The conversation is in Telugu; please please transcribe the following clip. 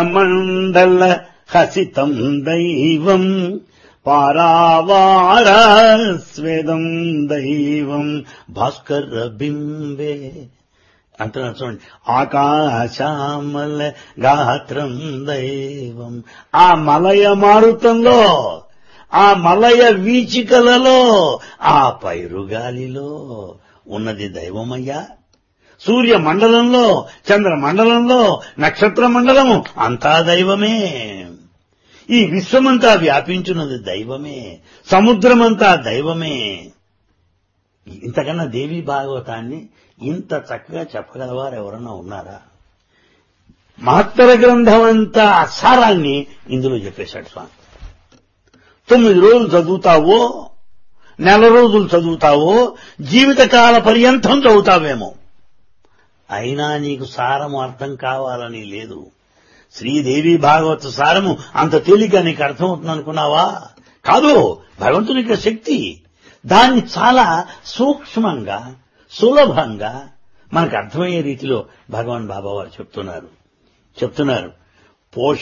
మండల హసితం దైవం పారావార స్వేదం దైవం భాస్కర బింబే అంటున్నారు చూడండి ఆకాశామల గాత్రం దైవం ఆ మలయ మారుతంలో ఆ మలయ వీచికలలో ఆ పైరుగాలిలో ఉన్నది దైవమయ్యా సూర్య మండలంలో చంద్ర మండలంలో నక్షత్ర మండలము అంతా దైవమే ఈ విశ్వమంతా వ్యాపించున్నది దైవమే సముద్రమంతా దైవమే ఇంతకన్నా దేవి భాగవతాన్ని ఇంత చక్కగా చెప్పగలవారు ఎవరన్నా ఉన్నారా మహత్తర గ్రంథం అంతా సారాన్ని ఇందులో చెప్పేశాడు స్వామి తొమ్మిది రోజులు చదువుతావో నెల రోజులు చదువుతావో జీవితకాల పర్యంతం చదువుతావేమో అయినా నీకు సారము అర్థం కావాలని లేదు శ్రీదేవి భాగవత సారము అంత తేలిక నీకు అర్థమవుతుంది అనుకున్నావా కాదు భగవంతుని యొక్క శక్తి దాన్ని చాలా సూక్ష్మంగా సులభంగా మనకు అర్థమయ్యే రీతిలో భగవాన్ బాబా వారు చెప్తున్నారు చెప్తున్నారు పోష